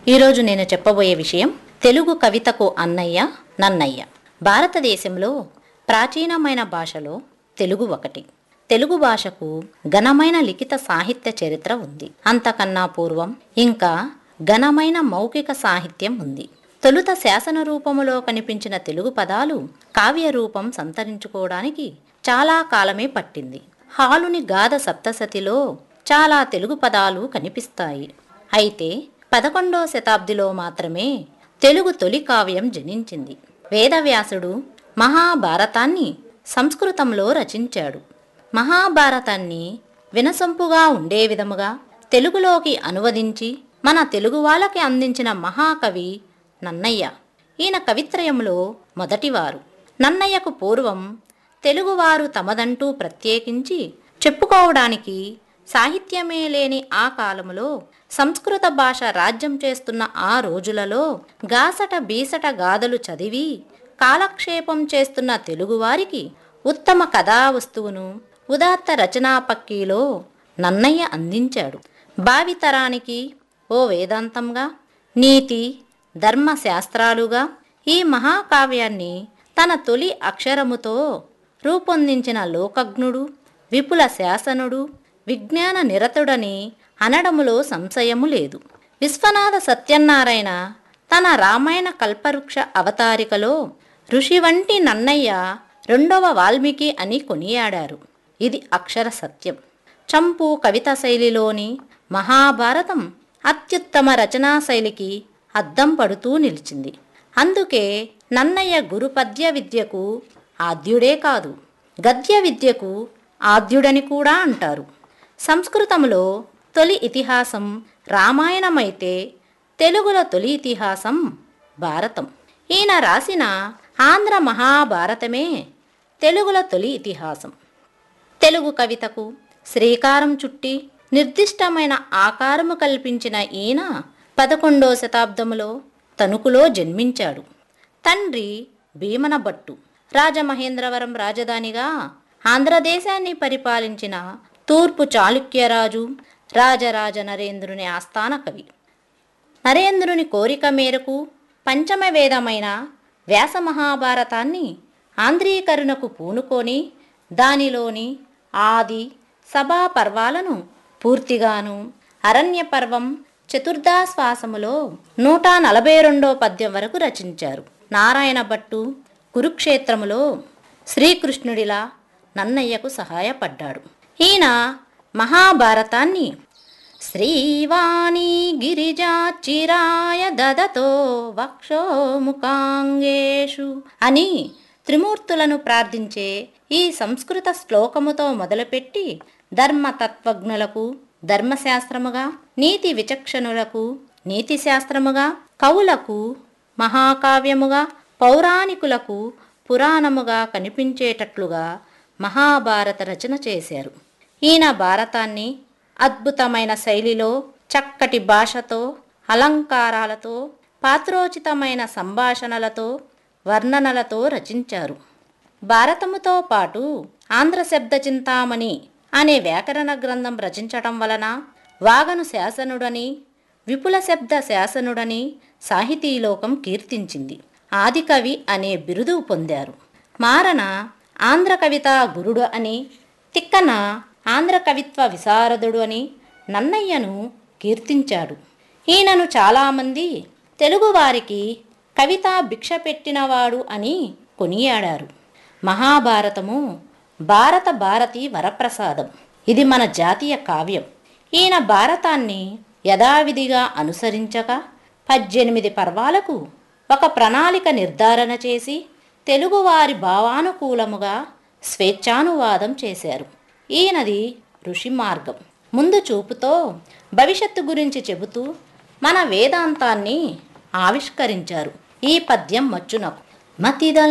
ఈరోజు నేను చెప్పబోయే విషయం తెలుగు కవితకు అన్నయ్య నన్నయ్య భారతదేశంలో ప్రాచీనమైన భాషలో తెలుగు ఒకటి తెలుగు భాషకు ఘనమైన లిఖిత సాహిత్య చరిత్ర ఉంది అంతకన్నా పూర్వం ఇంకా ఘనమైన మౌఖిక సాహిత్యం ఉంది తొలుత శాసన రూపములో కనిపించిన తెలుగు పదాలు కావ్య రూపం సంతరించుకోవడానికి చాలా కాలమే పట్టింది హాలుని గాథ సప్తసతిలో చాలా తెలుగు పదాలు కనిపిస్తాయి అయితే పదకొండవ శతాబ్దిలో మాత్రమే తెలుగు తొలి కావ్యం జనించింది వేదవ్యాసుడు మహాభారతాన్ని సంస్కృతంలో రచించాడు మహాభారతాన్ని వినసొంపుగా ఉండే విధముగా తెలుగులోకి అనువదించి మన తెలుగు వాళ్ళకి అందించిన మహాకవి నన్నయ్య ఈయన కవిత్రయంలో మొదటివారు నన్నయ్యకు పూర్వం తెలుగువారు తమదంటూ ప్రత్యేకించి చెప్పుకోవడానికి సాహిత్యమే లేని ఆ కాలములో సంస్కృత భాష రాజ్యం చేస్తున్న ఆ రోజులలో గాసట బీసట గాథలు చదివి కాలక్షేపం చేస్తున్న తెలుగువారికి ఉత్తమ కథా వస్తువును ఉదాత్త రచనా పక్కీలో నన్నయ్య అందించాడు భావితరానికి ఓ వేదాంతంగా నీతి ధర్మ శాస్త్రాలుగా ఈ మహాకావ్యాన్ని తన తొలి అక్షరముతో రూపొందించిన లోకజ్ఞుడు విపుల శాసనుడు విజ్ఞాన నిరతుడని అనడములో సంశయము లేదు విశ్వనాథ సత్యనారాయణ తన రామాయణ కల్పవృక్ష అవతారికలో ఋషి వంటి నన్నయ్య రెండవ వాల్మీకి అని కొనియాడారు ఇది అక్షర సత్యం చంపు కవిత శైలిలోని మహాభారతం అత్యుత్తమ రచనా శైలికి అద్దం పడుతూ నిలిచింది అందుకే నన్నయ్య గురుపద్య విద్యకు ఆద్యుడే కాదు గద్య విద్యకు ఆద్యుడని కూడా అంటారు సంస్కృతంలో తొలి ఇతిహాసం రామాయణమైతే తెలుగులో తొలి ఇతిహాసం భారతం ఈయన రాసిన ఆంధ్ర మహాభారతమే తెలుగులో తొలి ఇతిహాసం తెలుగు కవితకు శ్రీకారం చుట్టి నిర్దిష్టమైన ఆకారము కల్పించిన ఈయన పదకొండో శతాబ్దములో తణుకులో జన్మించాడు తండ్రి భీమన భట్టు రాజమహేంద్రవరం రాజధానిగా ఆంధ్రదేశాన్ని పరిపాలించిన తూర్పు చాళుక్యరాజు రాజరాజ నరేంద్రుని ఆస్థాన కవి నరేంద్రుని కోరిక మేరకు పంచమ వేదమైన వ్యాస మహాభారతాన్ని ఆంధ్రీకరణకు పూనుకొని దానిలోని ఆది సభా పర్వాలను పూర్తిగాను అరణ్య పర్వం చతుర్దాశ్వాసములో నూట నలభై రెండో పద్యం వరకు రచించారు నారాయణ భట్టు కురుక్షేత్రములో శ్రీకృష్ణుడిలా నన్నయ్యకు సహాయపడ్డాడు ఈయన మహాభారతాన్ని శ్రీవాణి గిరిజాచిరాయ దదతో వక్షోముఖాంగేషు అని త్రిమూర్తులను ప్రార్థించే ఈ సంస్కృత శ్లోకముతో మొదలుపెట్టి ధర్మతత్వజ్ఞులకు ధర్మశాస్త్రముగా నీతి విచక్షణులకు నీతి శాస్త్రముగా కవులకు మహాకావ్యముగా పౌరాణికులకు పురాణముగా కనిపించేటట్లుగా మహాభారత రచన చేశారు ఈయన భారతాన్ని అద్భుతమైన శైలిలో చక్కటి భాషతో అలంకారాలతో పాత్రోచితమైన సంభాషణలతో వర్ణనలతో రచించారు భారతముతో పాటు ఆంధ్ర శబ్ద చింతామణి అనే వ్యాకరణ గ్రంథం రచించటం వలన వాగను శాసనుడని విపుల శబ్ద శాసనుడని సాహితీలోకం కీర్తించింది ఆదికవి అనే బిరుదు పొందారు మారన ఆంధ్ర కవిత గురుడు అని తిక్కన ఆంధ్ర కవిత్వ విశారదుడు అని నన్నయ్యను కీర్తించాడు ఈయనను చాలామంది తెలుగువారికి కవిత భిక్ష పెట్టినవాడు అని కొనియాడారు మహాభారతము భారత భారతి వరప్రసాదం ఇది మన జాతీయ కావ్యం ఈయన భారతాన్ని యథావిధిగా అనుసరించక పద్దెనిమిది పర్వాలకు ఒక ప్రణాళిక నిర్ధారణ చేసి తెలుగువారి భావానుకూలముగా స్వేచ్ఛానువాదం చేశారు ఈయనది ఋషి మార్గం ముందు చూపుతో భవిష్యత్తు గురించి చెబుతూ మన వేదాంతాన్ని ఆవిష్కరించారు ఈ పద్యం మచ్చునకు మతిదల్